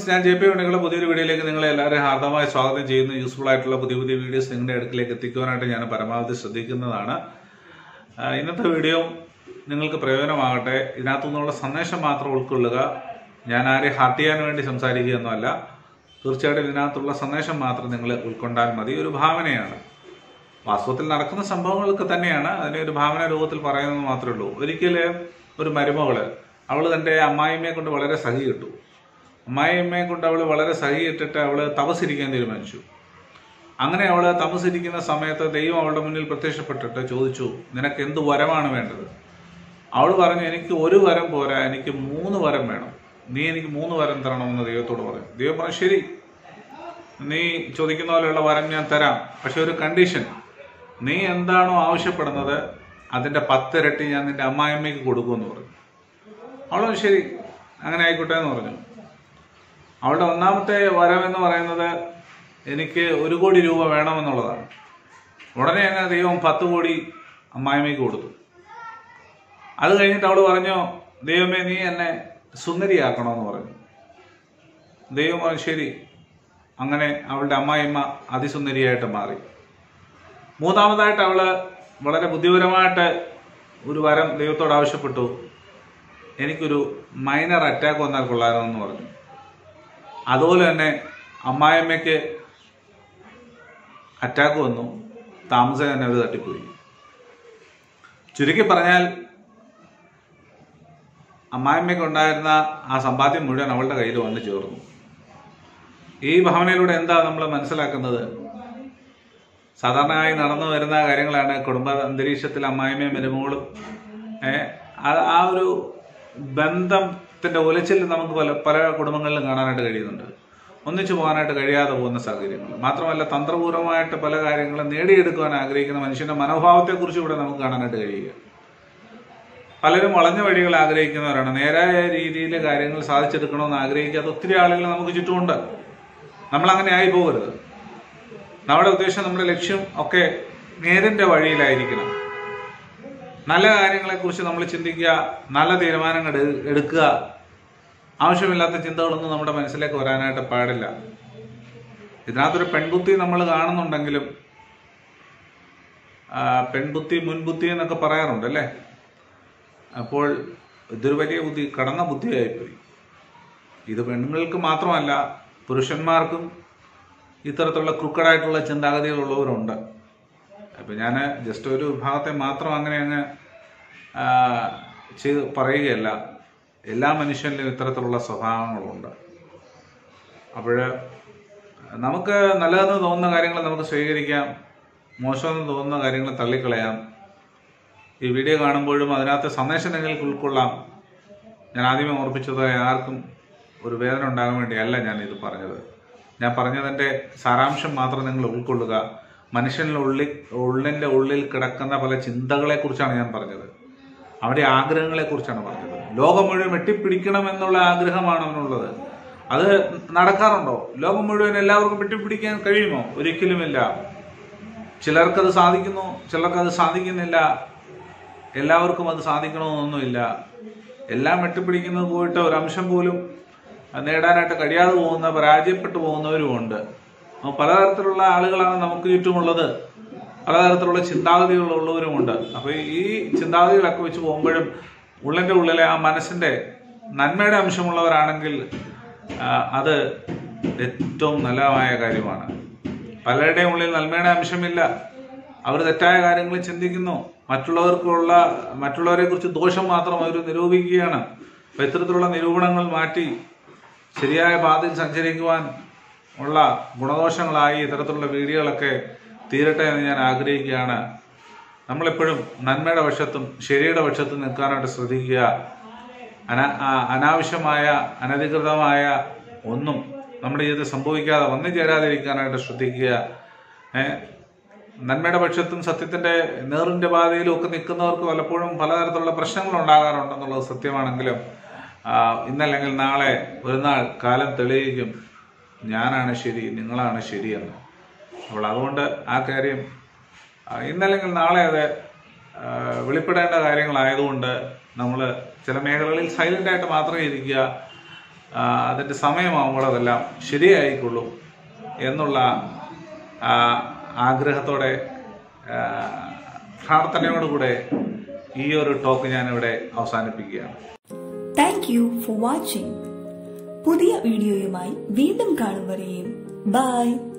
friends ഞാൻ J P ഉണ്ണികളുടെ പുതിയൊരു വീഡിയോയിലേക്ക് നിങ്ങളെ എല്ലാവരും ഹാർദമായി സ്വാഗതം ചെയ്യുന്നു യൂസ്ഫുൾ ആയിട്ടുള്ള പുതിയ പുതിയ വീഡിയോസ് നിങ്ങളുടെ അടുക്കിലേക്ക് എത്തിക്കുവാനായിട്ട് ഞാൻ പരമാവധി ശ്രദ്ധിക്കുന്നതാണ് ആ, ഇന്നത്തെ വീഡിയോ നിങ്ങൾക്ക് പ്രയോജനമാകട്ടെ ഇതിനകത്തു നിന്നുള്ള സന്ദേശം മാത്രം ഉൾക്കൊള്ളുക ഞാൻ ആരെ ഹാർട്ട് ചെയ്യാൻ വേണ്ടി സംസാരിക്കുകയൊന്നുമല്ല തീർച്ചയായിട്ടും ഇതിനകത്തുള്ള സന്ദേശം മാത്രം നിങ്ങൾ ഉൾക്കൊണ്ടാൽ മതി ഒരു ഭാവനയാണ് വാസ്തവത്തിൽ നടക്കുന്ന സംഭവങ്ങളൊക്കെ തന്നെയാണ് അതിനെ ഒരു ഭാവന രൂപത്തിൽ പറയുന്നത് മാത്രമേ ഉള്ളൂ ഒരിക്കൽ ഒരു മരുമകള് അവൾ തൻ്റെ അമ്മായിമ്മയെ കൊണ്ട് വളരെ സഹി കിട്ടു അമ്മായിയമ്മയെ കൊണ്ട് അവൾ വളരെ സഹിയിട്ടിട്ട് അവൾ തപസിരിക്കാൻ തീരുമാനിച്ചു അങ്ങനെ അവൾ തപസിരിക്കുന്ന സമയത്ത് ദൈവം അവളുടെ മുന്നിൽ പ്രത്യക്ഷപ്പെട്ടിട്ട് ചോദിച്ചു നിനക്ക് എന്ത് വരമാണ് വേണ്ടത് അവൾ പറഞ്ഞു എനിക്ക് ഒരു വരം പോരാ എനിക്ക് മൂന്ന് വരം വേണം നീ എനിക്ക് മൂന്ന് വരം തരണമെന്ന് ദൈവത്തോട് പറഞ്ഞു ദൈവം പറഞ്ഞു ശരി നീ ചോദിക്കുന്ന പോലെയുള്ള വരം ഞാൻ തരാം പക്ഷെ ഒരു കണ്ടീഷൻ നീ എന്താണോ ആവശ്യപ്പെടുന്നത് അതിന്റെ പത്തിരട്ടി ഞാൻ നിന്റെ അമ്മായിമ്മയ്ക്ക് കൊടുക്കുമെന്ന് പറഞ്ഞു അവൾ പറഞ്ഞു, ശരി അങ്ങനെ ആയിക്കോട്ടെ എന്ന് പറഞ്ഞു അവളുടെ ഒന്നാമത്തെ വരം എന്ന് പറയുന്നത് എനിക്ക് ഒരു കോടി രൂപ വേണമെന്നുള്ളതാണ് ഉടനെ തന്നെ ദൈവം പത്ത് കോടി അമ്മായിമ്മയ്ക്ക് കൊടുത്തു അത് കഴിഞ്ഞിട്ട് അവൾ പറഞ്ഞു ദൈവമേ നീ എന്നെ സുന്ദരിയാക്കണമെന്ന് പറഞ്ഞു ദൈവം പറഞ്ഞു ശരി അങ്ങനെ അവളുടെ അമ്മായിമ്മ അതിസുന്ദരിയായിട്ട് മാറി മൂന്നാമതായിട്ട് അവള് വളരെ ബുദ്ധിപരമായിട്ട് ഒരു വരം ദൈവത്തോട് ആവശ്യപ്പെട്ടു എനിക്കൊരു മൈനർ അറ്റാക്ക് വന്നാൽ കൊള്ളാമെന്ന് പറഞ്ഞു അതുപോലെ തന്നെ അമ്മായിയമ്മയ്ക്ക് അറ്റാക്ക് വന്നു താമസം തന്നെ അവർ തട്ടിപ്പോയി ചുരുക്കി പറഞ്ഞാൽ അമ്മായിമ്മയ്ക്ക് ഉണ്ടായിരുന്ന ആ സമ്പാദ്യം മുഴുവൻ അവളുടെ കയ്യിൽ വന്നു ചേർന്നു ഈ ഭാവനയിലൂടെ എന്താ നമ്മൾ മനസ്സിലാക്കുന്നത് സാധാരണയായി നടന്നു വരുന്ന കാര്യങ്ങളാണ് കുടുംബ അന്തരീക്ഷത്തിൽ അമ്മായിമ്മയും മരുമകളും ഏഹ്, ആ- ആ ഒരു ബന്ധത്തിന്റെ ഉലച്ചിൽ നമുക്ക് പല പല കുടുംബങ്ങളിലും കാണാനായിട്ട് കഴിയുന്നുണ്ട് ഒന്നിച്ചു പോകാനായിട്ട് കഴിയാതെ പോകുന്ന സാഹചര്യങ്ങൾ മാത്രമല്ല തന്ത്രപൂർവമായിട്ട് പല കാര്യങ്ങളും നേടിയെടുക്കുവാൻ ആഗ്രഹിക്കുന്ന മനുഷ്യന്റെ മനോഭാവത്തെക്കുറിച്ച് ഇവിടെ നമുക്ക് കാണാനായിട്ട് കഴിയുക പലരും വളഞ്ഞ വഴികൾ ആഗ്രഹിക്കുന്നവരാണ് നേരായ രീതിയിൽ കാര്യങ്ങൾ സാധിച്ചെടുക്കണമെന്ന് ആഗ്രഹിക്കാത്ത ഒത്തിരി ആളുകൾ നമുക്ക് ചുറ്റുമുണ്ട് നമ്മൾ അങ്ങനെ ആയി പോകരുത് നമ്മുടെ ഉദ്ദേശം നമ്മുടെ ലക്ഷ്യം ഒക്കെ നേരിന്റെ വഴിയിലായിരിക്കണം നല്ല കാര്യങ്ങളെക്കുറിച്ച് നമ്മൾ ചിന്തിക്കുക നല്ല തീരുമാനങ്ങൾ എടു- എടുക്കുക ആവശ്യമില്ലാത്ത ചിന്തകളൊന്നും നമ്മുടെ മനസ്സിലേക്ക് വരാനായിട്ട് പാടില്ല ഇതിനകത്തൊരു പെൺബുദ്ധി നമ്മൾ കാണുന്നുണ്ടെങ്കിലും ആ, പെൺബുദ്ധി മുൻബുദ്ധി എന്നൊക്കെ പറയാറുണ്ട് അല്ലേ അപ്പോൾ ഇതൊരു വലിയ ബുദ്ധി കടന്ന ബുദ്ധിയായിപ്പോയി ഇത് പെണ്ണുങ്ങൾക്ക് മാത്രമല്ല പുരുഷന്മാർക്കും ഇത്തരത്തിലുള്ള ക്രുക്കഡായിട്ടുള്ള ചിന്താഗതികളുള്ളവരുണ്ട് അപ്പം ഞാൻ ജസ്റ്റ് ഒരു വിഭാഗത്തെ മാത്രം അങ്ങനെ അങ്ങ് ആ, ചെയ്ത് പറയുകയല്ല എല്ലാ മനുഷ്യനിലും ഇത്തരത്തിലുള്ള സ്വഭാവങ്ങളുണ്ട് അപ്പോൾ നമുക്ക് നല്ലതെന്ന് തോന്നുന്ന കാര്യങ്ങൾ നമുക്ക് സ്വീകരിക്കാം മോശമെന്ന് തോന്നുന്ന കാര്യങ്ങൾ തള്ളിക്കളയാം ഈ വീഡിയോ കാണുമ്പോഴും അതിനകത്ത് സന്ദേശം നിങ്ങൾക്ക് ഉൾക്കൊള്ളാം ഞാൻ ആദ്യമേ ഓർപ്പിച്ചത് ആർക്കും ഒരു വേദന ഉണ്ടാകാൻ വേണ്ടിയല്ല ഞാൻ ഇത് പറഞ്ഞത് ഞാൻ പറഞ്ഞതിൻ്റെ സാരാംശം മാത്രം നിങ്ങൾ ഉൾക്കൊള്ളുക മനുഷ്യൻ്റെ ഉള്ളിൽ ഉള്ളിൻ്റെ ഉള്ളിൽ കിടക്കുന്ന പല ചിന്തകളെ കുറിച്ചാണ് ഞാൻ പറഞ്ഞത് അവന്റെ ആഗ്രഹങ്ങളെ കുറിച്ചാണ് പറഞ്ഞത് ലോകം മുഴുവൻ വെട്ടിപ്പിടിക്കണം എന്നുള്ള ആഗ്രഹമാണ് അവനുള്ളത് അത് നടക്കാറുണ്ടോ ലോകം മുഴുവൻ എല്ലാവർക്കും വെട്ടിപ്പിടിക്കാൻ കഴിയുമോ ഒരിക്കലുമില്ല ചിലർക്കത് സാധിക്കുന്നു ചിലർക്കത് സാധിക്കുന്നില്ല എല്ലാവർക്കും അത് സാധിക്കണമെന്നൊന്നുമില്ല എല്ലാം വെട്ടിപ്പിടിക്കുന്നത് പോയിട്ട് ഒരു അംശം പോലും നേടാനായിട്ട് കഴിയാതെ പോകുന്ന പരാജയപ്പെട്ടു പോകുന്നവരുമുണ്ട് അപ്പോൾ പലതരത്തിലുള്ള ആളുകളാണ് നമുക്ക് ചുറ്റുമുള്ളത് പലതരത്തിലുള്ള ചിന്താഗതികളുള്ളവരുമുണ്ട് അപ്പോൾ ഈ ചിന്താഗതികളൊക്കെ വെച്ച് പോകുമ്പോഴും ഉള്ളിൻ്റെ ഉള്ളിലെ ആ മനസ്സിൻ്റെ നന്മയുടെ അംശമുള്ളവരാണെങ്കിൽ ആ, അത് ഏറ്റവും നല്ലതായ കാര്യമാണ് പലരുടെയും ഉള്ളിൽ നന്മയുടെ അംശമില്ല അവർ തെറ്റായ കാര്യങ്ങൾ ചിന്തിക്കുന്നു മറ്റുള്ളവർക്കുള്ള മറ്റുള്ളവരെ കുറിച്ച് ദോഷം മാത്രം അവർ നിരൂപിക്കുകയാണ് അപ്പൊ ഇത്തരത്തിലുള്ള നിരൂപണങ്ങൾ മാറ്റി ശരിയായ പാതയിൽ സഞ്ചരിക്കുവാൻ ഉള്ള ഗുണദോഷങ്ങളായി ഇത്തരത്തിലുള്ള വീഡിയോകളൊക്കെ തീരട്ടെ എന്ന് ഞാൻ ആഗ്രഹിക്കുകയാണ് നമ്മളെപ്പോഴും നന്മയുടെ പക്ഷത്തും ശരിയുടെ പക്ഷത്തും നിൽക്കാനായിട്ട് ശ്രദ്ധിക്കുക അന ആ- അനാവശ്യമായ അനധികൃതമായ ഒന്നും നമ്മുടെ ജീവിതത്തിൽ സംഭവിക്കാതെ വന്നു ചേരാതിരിക്കാനായിട്ട് ശ്രദ്ധിക്കുക ഏഹ് നന്മയുടെ പക്ഷത്തും സത്യത്തിന്റെ നേറിന്റെ പാതയിലും ഒക്കെ നിൽക്കുന്നവർക്ക് പലപ്പോഴും പലതരത്തിലുള്ള പ്രശ്നങ്ങൾ ഉണ്ടാകാറുണ്ടെന്നുള്ളത് സത്യമാണെങ്കിലും ആ, ഇന്നല്ലെങ്കിൽ നാളെ ഒരു നാൾ കാലം തെളിയിക്കും ഞാനാണ് ശരി നിങ്ങളാണ് ശരിയെന്ന് അപ്പോൾ അതുകൊണ്ട് ആ കാര്യം ആ, ഇന്നല്ലെങ്കിൽ നാളെ അത് ആ, വെളിപ്പെടേണ്ട കാര്യങ്ങളായതുകൊണ്ട് നമ്മൾ ചില മേഖലകളിൽ സൈലന്റ് ആയിട്ട് മാത്രമേ ഇരിക്കുക ആ, അതിൻ്റെ സമയമാകുമ്പോൾ അതെല്ലാം ശരിയായിക്കൊള്ളും എന്നുള്ള ആ, ആഗ്രഹത്തോടെ ആ, പ്രാർത്ഥനയോടുകൂടെ ഈ ഒരു ടോക്ക് ഞാനിവിടെ അവസാനിപ്പിക്കുകയാണ് താങ്ക് യു ഫോർ വാച്ചിങ് പുതിയ വീഡിയോയുമായി വീണ്ടും കാണും വരെയും ബൈ